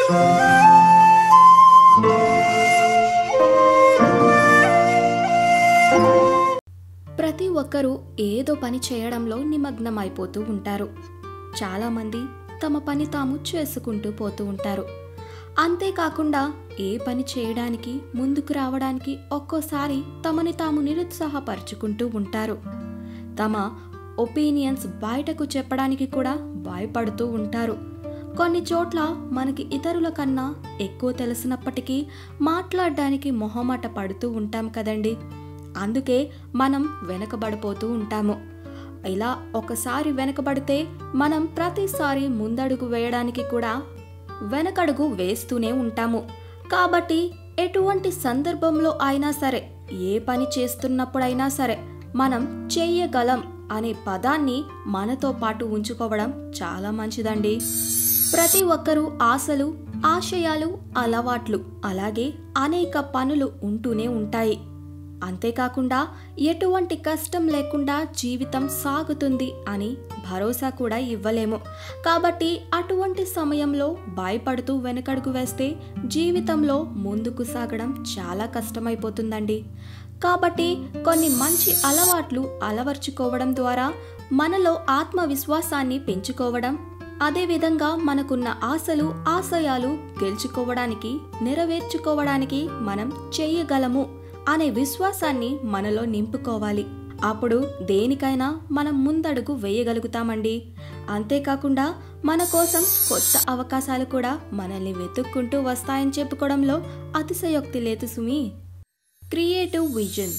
ప్రతి ఒక్కరూ ఏదో పని చేయడంలో నిమగ్నమైపోతూ ఉంటారు చాలామంది తమ పని తాము చేసుకుంటూ పోతూ ఉంటారు అంతేకాకుండా ఏ పని చేయడానికి ముందుకు రావడానికి ఒక్కోసారి తమని తాము నిరుత్సాహపరుచుకుంటూ ఉంటారు తమ ఒపీనియన్స్ బయటకు చెప్పడానికి కూడా భయపడుతూ ఉంటారు కొన్ని చోట్ల మనకి ఇతరుల కన్నా ఎక్కువ తెలిసినప్పటికీ మాట్లాడడానికి మొహమాట పడుతూ ఉంటాం కదండి అందుకే మనం వెనకబడిపోతూ ఉంటాము ఇలా ఒకసారి వెనకబడితే మనం ప్రతిసారి ముందడుగు వేయడానికి కూడా వెనకడుగు వేస్తూనే ఉంటాము కాబట్టి ఎటువంటి సందర్భంలో అయినా సరే ఏ పని చేస్తున్నప్పుడైనా సరే మనం చెయ్యగలం అనే పదాన్ని మనతో పాటు ఉంచుకోవడం చాలా మంచిదండి ప్రతి ఒక్కరూ ఆశలు ఆశయాలు అలవాట్లు అలాగే అనేక పనులు ఉంటూనే ఉంటాయి అంతేకాకుండా ఎటువంటి కష్టం లేకుండా జీవితం సాగుతుంది అని భరోసా కూడా ఇవ్వలేము కాబట్టి అటువంటి సమయంలో భయపడుతూ వెనకడుగు వేస్తే జీవితంలో ముందుకు సాగడం చాలా కష్టమైపోతుందండి కాబట్టి కొన్ని మంచి అలవాట్లు అలవర్చుకోవడం ద్వారా మనలో ఆత్మవిశ్వాసాన్ని పెంచుకోవడం అదేవిధంగా మనకున్న ఆశలు ఆశయాలు గెలుచుకోవడానికి నెరవేర్చుకోవడానికి మనం చేయగలము అనే విశ్వాసాన్ని మనలో నింపుకోవాలి అప్పుడు దేనికైనా మనం ముందడుగు వేయగలుగుతామండి అంతేకాకుండా మన కోసం కొత్త అవకాశాలు కూడా మనల్ని వెతుక్కుంటూ వస్తాయని చెప్పుకోవడంలో అతిశయోక్తి లేదు సుమి క్రియేటివ్ విజన్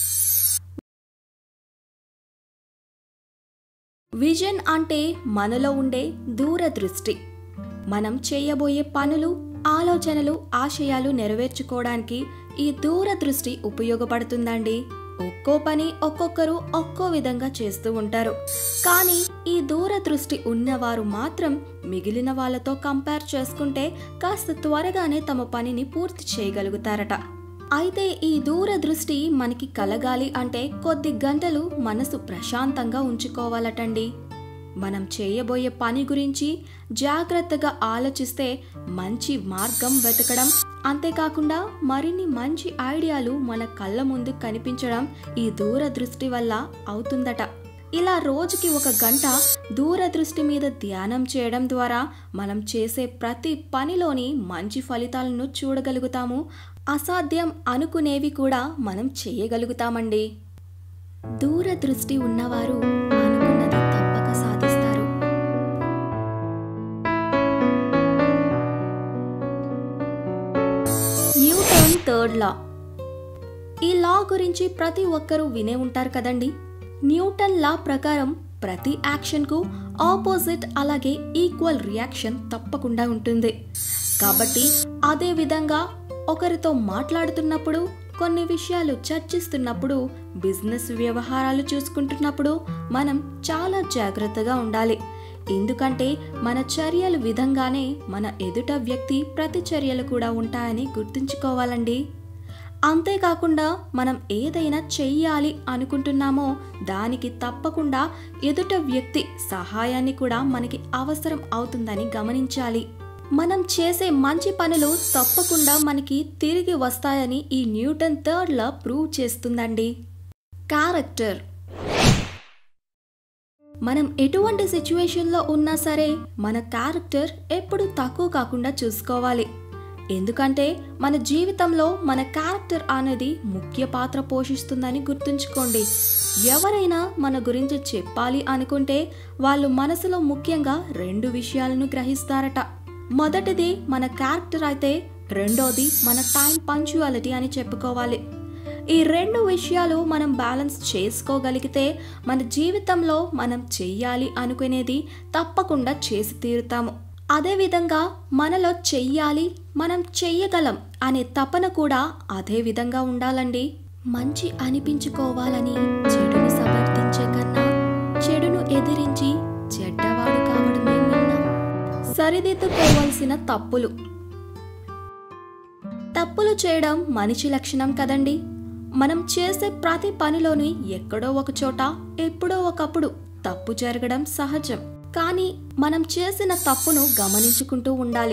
విజన్ అంటే మనలో ఉండే దూరదృష్టి మనం చేయబోయే పనులు ఆలోచనలు ఆశయాలు నెరవేర్చుకోవడానికి ఈ దూరదృష్టి ఉపయోగపడుతుందండి ఒక్కో పని ఒక్కొక్కరు ఒక్కో విధంగా చేస్తూ ఉంటారు కానీ ఈ దూరదృష్టి ఉన్నవారు మాత్రం మిగిలిన వాళ్ళతో కంపేర్ చేసుకుంటే కాస్త త్వరగానే తమ పనిని పూర్తి చేయగలుగుతారట అయితే ఈ దూరదృష్టి మనకి కలగాలి అంటే కొద్ది గంటలు మనసు ప్రశాంతంగా ఉంచుకోవాలటండి మనం చేయబోయే పని గురించి జాగ్రత్తగా ఆలోచిస్తే మంచి మార్గం వెతకడం అంతేకాకుండా మరిన్ని మంచి ఐడియాలు మన కళ్ళ ముందు కనిపించడం ఈ దూరదృష్టి వల్ల అవుతుందట ఇలా రోజుకి ఒక గంట దూరదృష్టి మీద ధ్యానం చేయడం ద్వారా మనం చేసే ప్రతి పనిలోని మంచి ఫలితాలను చూడగలుగుతాము అసాధ్యం అనుకునేవి కూడా మనం చేయగలుగుతామండి దూరదృష్టి ఉన్నవారు అనుకున్నది తప్పక సాధిస్తారు న్యూటన్ థర్డ్ లా ఈ లా గురించి ప్రతి ఒక్కరూ వినే ఉంటారు కదండి న్యూటన్ లా ప్రకారం ప్రతి యాక్షన్కు ఆపోజిట్ అలాగే ఈక్వల్ రియాక్షన్ తప్పకుండా ఉంటుంది కాబట్టి అదే విధంగా ఒకరితో మాట్లాడుతున్నప్పుడు కొన్ని విషయాలు చర్చిస్తున్నప్పుడు బిజినెస్ వ్యవహారాలు చూసుకుంటున్నప్పుడు మనం చాలా జాగ్రత్తగా ఉండాలి ఎందుకంటే మన చర్యల విధంగానే మన ఎదుట వ్యక్తి ప్రతిచర్యలు కూడా ఉంటాయని గుర్తుంచుకోవాలండి అంతేకాకుండా మనం ఏదైనా చెయ్యాలి అనుకుంటున్నామో దానికి తప్పకుండా ఎదుట వ్యక్తి సహాయాన్ని కూడా మనకి అవసరం అవుతుందని గమనించాలి మనం చేసే మంచి పనులు తప్పకుండా మనకి తిరిగి వస్తాయని ఈ న్యూటన్ థర్డ్ లా ప్రూవ్ చేస్తుందండి క్యారెక్టర్ మనం ఎటువంటి సిచ్యువేషన్లో ఉన్నా సరే మన క్యారెక్టర్ ఎప్పుడు తక్కువ కాకుండా చూసుకోవాలి ఎందుకంటే మన జీవితంలో మన క్యారెక్టర్ అనేది ముఖ్య పాత్ర పోషిస్తుందని గుర్తుంచుకోండి ఎవరైనా మన గురించి చెప్పాలి అనుకుంటే వాళ్ళు మనసులో ముఖ్యంగా రెండు విషయాలను గ్రహిస్తారట మొదటిది మన క్యారెక్టర్ అయితే రెండోది మన టైం పంచువాలిటీ అని చెప్పుకోవాలి ఈ రెండు విషయాలు మనం బ్యాలెన్స్ చేసుకోగలిగితే మన జీవితంలో మనం చెయ్యాలి అనుకునేది తప్పకుండా చేసి తీరుతాము అదేవిధంగా మనలో చెయ్యాలి మనం చెయ్యగలం అనే తపన కూడా అదే విధంగా ఉండాలండి మంచి అనిపించుకోవాలని చెడును సమర్థించే కన్నా చెడును ఎదిరించి చెడ్డవాడు కావడమే మిన్నా సరిదిద్దుకోవాల్సిన తప్పులు తప్పులు చేయడం మనిషి లక్షణం కదండి మనం చేసే ప్రతి పనిలోని ఎక్కడో ఒక చోట ఎప్పుడో ఒకప్పుడు తప్పు జరగడం సహజం కానీ మనం చేసిన తప్పును గమనించుకుంటూ ఉండాలి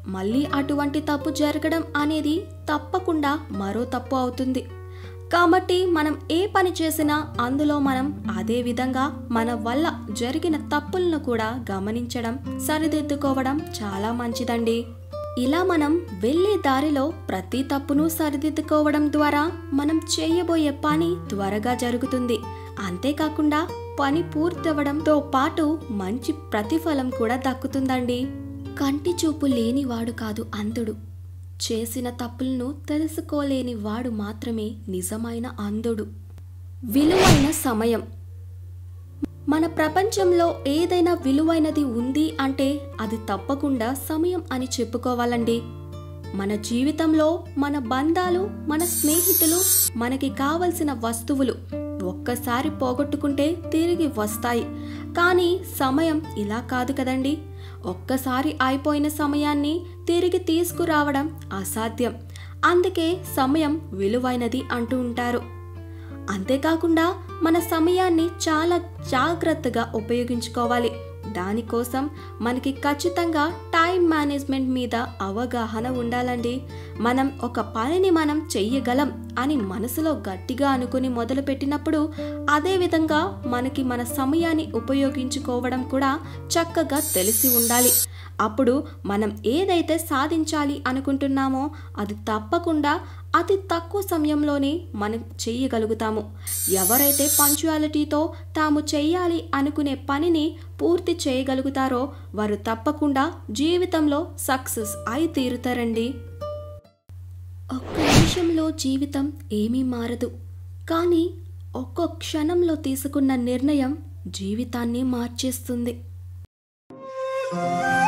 మళ్ళీ అటువంటి తప్పు జరగడం అనేది తప్పకుండా మరో తప్పు అవుతుంది కాబట్టి మనం ఏ పని చేసినా అందులో మనం అదే విధంగా మన వల్ల జరిగిన తప్పులను కూడా గమనించడం సరిదిద్దుకోవడం చాలా మంచిదండి ఇలా మనం వెళ్ళే దారిలో ప్రతి తప్పును సరిదిద్దుకోవడం ద్వారా మనం చేయబోయే పని త్వరగా జరుగుతుంది అంతేకాకుండా పని పూర్తవడంతో పాటు మంచి ప్రతిఫలం కూడా దక్కుతుందండి కంటి చూపు లేనివాడు కాదు అంధుడు చేసిన తప్పులను తెలుసుకోలేని వాడు మాత్రమే నిజమైన అంధుడు విలువైన సమయం మన ప్రపంచంలో ఏదైనా విలువైనది ఉంది అంటే అది తప్పకుండా సమయం అని చెప్పుకోవాలండి మన జీవితంలో మన బంధాలు మన స్నేహితులు మనకి కావలసిన వస్తువులు ఒక్కసారి పోగొట్టుకుంటే తిరిగి వస్తాయి కానీ సమయం ఇలా కాదు కదండి ఒక్కసారి అయిపోయిన సమయాన్ని తిరిగి తీసుకురావడం అసాధ్యం అందుకే సమయం విలువైనది అంటూ ఉంటారు అంతేకాకుండా మన సమయాన్ని చాలా జాగ్రత్తగా ఉపయోగించుకోవాలి దానికోసం మనకి ఖచ్చితంగా టైం మేనేజ్మెంట్ మీద అవగాహన ఉండాలండి మనం ఒక పనిని మనం చెయ్యగలం అని మనసులో గట్టిగా అనుకుని మొదలుపెట్టినప్పుడు అదేవిధంగా మనకి మన సమయాన్ని ఉపయోగించుకోవడం కూడా చక్కగా తెలిసి ఉండాలి అప్పుడు మనం ఏదైతే సాధించాలి అనుకుంటున్నామో అది తప్పకుండా అతి తక్కువ సమయంలోనే మనం చెయ్యగలుగుతాము ఎవరైతే పంచువాలిటీతో తాము చెయ్యాలి అనుకునే పనిని పూర్తి చేయగలుగుతారో వారు తప్పకుండా జీవితంలో సక్సెస్ అయి తీరుతారండి ఒక్క నిమిషంలో జీవితం ఏమీ మారదు కానీ ఒక్కో క్షణంలో తీసుకున్న నిర్ణయం జీవితాన్ని మార్చేస్తుంది